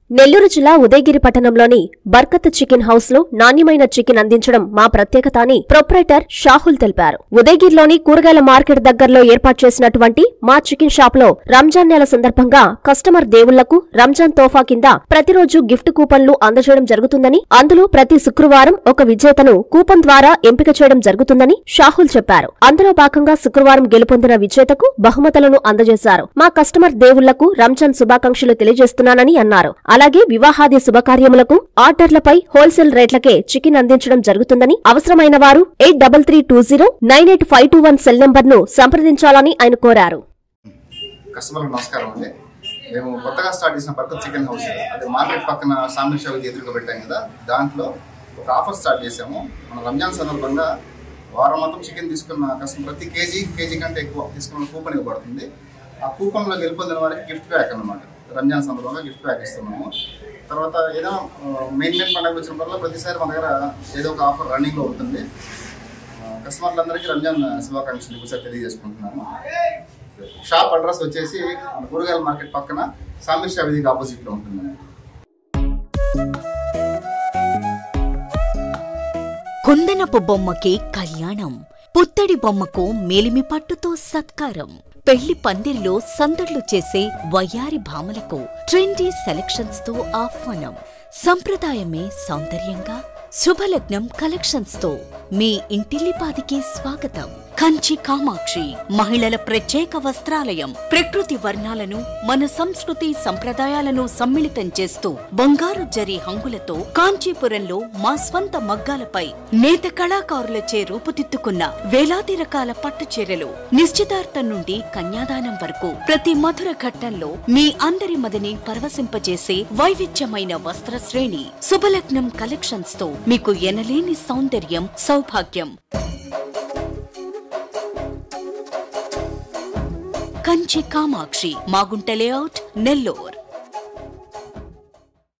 నెల్లూరు జిల్లా ఉదయగిరి పట్టణంలోని Barkat chicken house లో నాణ్యమైన చికెన్ అందించడం మా ప్రత్యేకత అని ప్రొప్రైటర్ షాహుల్ తెలిపారు ఉదయగిరిలోని కూరగాయల మార్కెట్ దగ్గరలో ఏర్పాటు చేసినటువంటి మా చికెన్ షాప్ లో రంజాన్ నెల సందర్భంగా కస్టమర్ దేవుళ్లకు రంజాన్ తోఫా కింద ప్రతిరోజు గిఫ్ట్ కూపన్లు అందజేయడం జరుగుతుందని అందులో ప్రతి శుక్రవారం ఒక విజేతను కూపన్ ద్వారా ఎంపిక చేయడం జరుగుతుందని షాహుల్ చెప్పారు అందులో భాగంగా శుక్రవారం గెలుపొందిన విజేతకు బహుమతులను అందజేశారు మా కస్టమర్ దేవుళ్లకు రంజాన్ శుభాకాంక్షలు తెలియజేస్తున్నానని అన్నారు అలాగే వివాహాది శుభకార్యములకు ఆర్డర్లపై హోల్సేల్ రేట్లకే చికెన్ అందించడం జరుగుతుందని అవసరమైన వారు eight double three two zero nine eight five two one cell number ను సంప్రదించాలని ఆయన కోరారు కస్టమర్లకు నమస్కారం అండి మేము కొత్తగా స్టార్ట్ చేసిన బర్కత్ చికెన్ హౌస్ అది మార్కెట్ పక్కన సామిల్ షావికి ఎదురుగా పెట్టాం కదా దాంట్లో ఒక ఆఫర్ స్టార్ట్ చేసాము మన రంజాన్ సందర్భంగా వారం మొత్తం చికెన్ తీసుకున్న కస్టమర్ ప్రతి కేజీ కేజీ కంటే ఎక్కువ తీసుకున్న కూపన్ ఇవ్వబడుతుంది ఆ కూపన్లో గెలుపొందిన వారికి గిఫ్ట్ ప్యాక్ అన్నమాట రంజాన్ సందర్భంగా గిఫ్ట్ ప్యాక్ ఇస్తున్నాము తర్వాత ఏదైనా మెయిన్ మెయిన్ పండుగ వచ్చినప్పుడల్లా ప్రతిసారి మన దగ్గర ఏదో ఒక ఆఫర్ రన్నింగ్లో ఉంటుంది ఆ, కస్టమర్లందరికీ రంజాన్ శుభాకాంక్షలు ఒకసారి తెలియజేసుకుంటున్నాను షాప్ అడ్రస్ వచ్చేసి మన కూరగాయల మార్కెట్ పక్కన సామిర్ షా వీధికి ఆపోజిట్ లో ఉంటుంది కుందనపు బొమ్మకి కళ్యాణం పుత్తడి బొమ్మకు మేలిమి పట్టుతో సత్కారం పెళ్లి పందిరిలో సందడ్లు చేసే వయ్యారి భామలకు ట్రెండీ సెలక్షన్స్ తో ఆహ్వానం సంప్రదాయమే సౌందర్యంగా శుభలగ్నం కలెక్షన్స్ తో మీ ఇంటిల్లిపాదికి స్వాగతం కంచి కామాక్షి మహిళల ప్రత్యేక వస్త్రాలయం ప్రకృతి వర్ణాలను మన సంస్కృతి సంప్రదాయాలను సమ్మిళితం చేస్తూ బంగారు జరి హంగులతో కాంచీపురంలో మా స్వంత మగ్గాలపై నేత కళాకారులచే రూపుదిద్దుకున్న వేలాది రకాల పట్టు చీరలు నిశ్చితార్థం నుండి కన్యాదానం వరకు ప్రతి మధుర ఘట్టంలో మీ అందరి మదిని పరవశింపజేసే వైవిధ్యమైన వస్త్ర శ్రేణి శుభలగ్నం కలెక్షన్స్ తో మీకు ఎనలేని సౌందర్యం సౌభాగ్యం కంచి కామాక్షి మాగుంట లేఅవుట్ నెల్లూర్